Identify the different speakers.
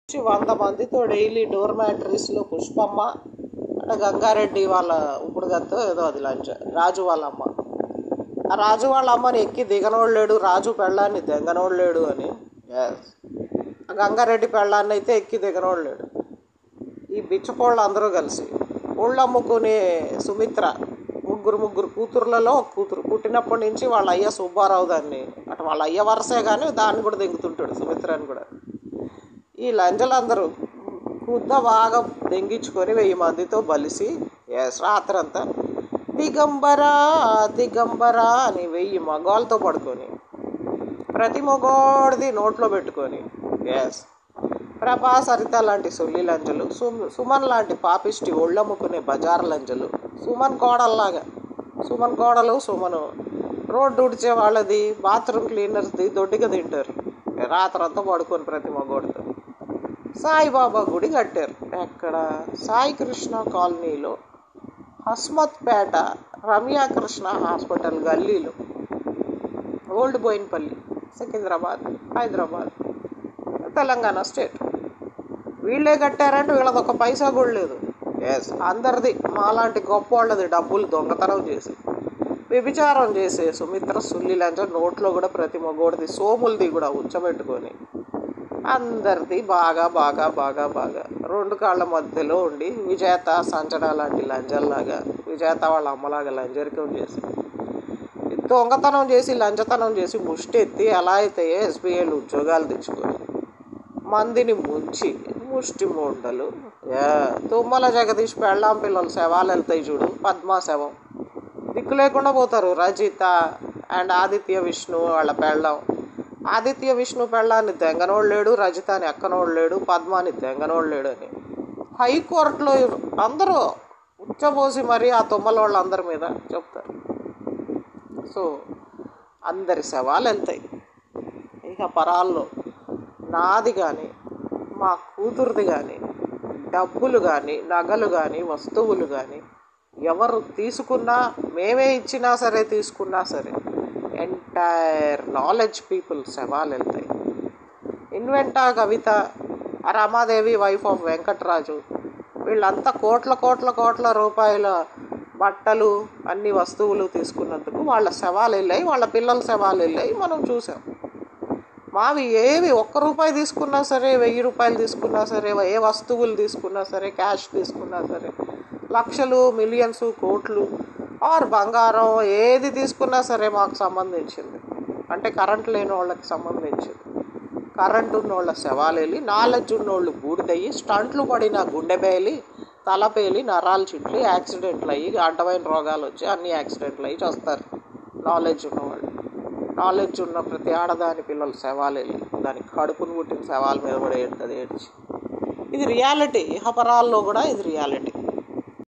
Speaker 1: నుంచి వంద మందితో డైలీ డోర్ మ్యాట్రీస్లో పుష్పమ్మ అంటే గంగారెడ్డి వాళ్ళ ఇప్పుడు గతో ఏదో అది లంచ రాజు వాళ్ళ అమ్మ ఆ రాజు వాళ్ళ అమ్మని ఎక్కి దిగనోడు లేడు రాజు పెళ్ళాన్ని దిగనోడు లేడు అని Yes. ఆ గంగారెడ్డి పెళ్ళాన్ని అయితే ఎక్కి దిగనోడు లేడు ఈ బిచ్చపోళ్ళు అందరూ కలిసి ఊళ్ళు అమ్ముకునే సుమిత్ర ముగ్గురు ముగ్గురు కూతుర్లలో ఒక కూతురు పుట్టినప్పటి నుంచి వాళ్ళ అయ్య సుబ్బారావు దాన్ని అటు వాళ్ళ అయ్య వరసే కానీ దాన్ని కూడా దింగుతుంటాడు సుమిత్రని కూడా ఈ లంజలందరూ కుద్ద బాగా దెంగించుకొని వెయ్యి మందితో బలిసి ఎస్ రాత్రంతా దిగంబరా దిగంబరా అని వెయ్యి మగవాళ్ళతో పడుకొని ప్రతి మగోడిది నోట్లో పెట్టుకొని ఎస్ ప్రభా సరిత లాంటి సొల్లి లంజలు సుమ్ సుమన్ లాంటి పాపిష్టి ఒళ్ళమ్ముకునే బజార్ లంజలు సుమన్ కోడల్లాగా సుమన్ కోడలు సుమను రోడ్డు ఉడిచే వాళ్ళది బాత్రూమ్ క్లీనర్స్ది దొడ్డిగా తింటారు రాత్రంతా పడుకొని ప్రతి మగోడితో సాయిబాబా గుడి కట్టారు ఎక్కడ సాయి కృష్ణ కాలనీలో హస్మత్పేట రమ్యాకృష్ణ హాస్పిటల్ గల్లీలో ఓల్డ్ బోయిన్పల్లి సికింద్రాబాద్ హైదరాబాద్ తెలంగాణ స్టేట్ వీళ్ళే కట్టారంటే వీళ్ళది ఒక పైసా కూడా లేదు ఎస్ అందరిది మాలాంటి గొప్ప వాళ్ళది డబ్బులు దొంగతనం చేసి వ్యభిచారం చేసే సుమిత్ర సుల్లి లంచ నోట్లో కూడా ప్రతి మగోడిది సోములది కూడా ఉచ్చబెట్టుకొని అందరిది బాగా బాగా బాగా బాగా రెండు కాళ్ళ మధ్యలో ఉండి విజేత సంచడ లాంటి లంజల్లాగా విజేత వాళ్ళ అమ్మలాగా లంజరికం చేసి దొంగతనం చేసి లంచతనం చేసి ముష్టి ఎత్తి ఎలా అయితే ఎస్బీఐలు ఉద్యోగాలు తెచ్చుకొని మందిని ముంచి ముష్టి మూండలు యా, తుమ్మల జగదీష్ పెళ్ళాం పిల్లలు శవాలు వెళ్తాయి చూడు పద్మా శవం దిక్కు లేకుండా పోతారు రజిత అండ్ ఆదిత్య విష్ణు వాళ్ళ పెళ్ళాం ఆదిత్య విష్ణు పెళ్ళాన్ని తెంగనోడు లేడు రజితాని ఎక్కనోడు లేడు పద్మాని తెంగనోడు లేడు అని హైకోర్టులో అందరూ ఉచ్చబోసి మరీ ఆ తుమ్మల వాళ్ళందరి మీద చెప్తారు సో అందరి శవాలు వెళ్తాయి ఇక పరాల్లో నాది కానీ మా కూతురుది కానీ డబ్బులు కానీ నగలు కానీ వస్తువులు కానీ ఎవరు తీసుకున్నా మేమే ఇచ్చినా సరే తీసుకున్నా సరే ఎంటైర్ నాలెడ్జ్ పీపుల్ శవాలు వెళ్తాయి ఇన్వెంటా కవిత ఆ రమాదేవి వైఫ్ ఆఫ్ వెంకటరాజు వీళ్ళంతా కోట్ల కోట్ల కోట్ల రూపాయల బట్టలు అన్ని వస్తువులు తీసుకున్నందుకు వాళ్ళ శవాలు వెళ్ళాయి వాళ్ళ పిల్లల శవాలు వెళ్ళాయి మనం చూసాం మావి ఏవి ఒక్క రూపాయి తీసుకున్నా సరే వెయ్యి రూపాయలు తీసుకున్నా సరే ఏ వస్తువులు తీసుకున్నా సరే క్యాష్ తీసుకున్నా సరే లక్షలు మిలియన్స్ కోట్లు ఆర్ బంగారం ఏది తీసుకున్నా సరే మాకు సంబంధించింది అంటే కరెంట్ లేని వాళ్ళకి సంబంధించింది కరెంట్ ఉన్న వాళ్ళ శవాలు వెళ్ళి నాలెడ్జ్ ఉన్న వాళ్ళు బూడిదయ్యి స్టంట్లు పడిన గుండె పేలి తల పేలి నరాలు చిట్లి యాక్సిడెంట్లు అయ్యి అడ్డమైన రోగాలు వచ్చి అన్ని యాక్సిడెంట్లు అయ్యి చేస్తారు నాలెడ్జ్ ఉన్నవాళ్ళు నాలెడ్జ్ ఉన్న ప్రతి ఆడదాని పిల్లల శవాలు వెళ్ళి దాని కడుపును పుట్టిన శవాల మీద కూడా ఏడుతుంది ఏడ్చి ఇది రియాలిటీ ఇహపరాల్లో కూడా ఇది రియాలిటీ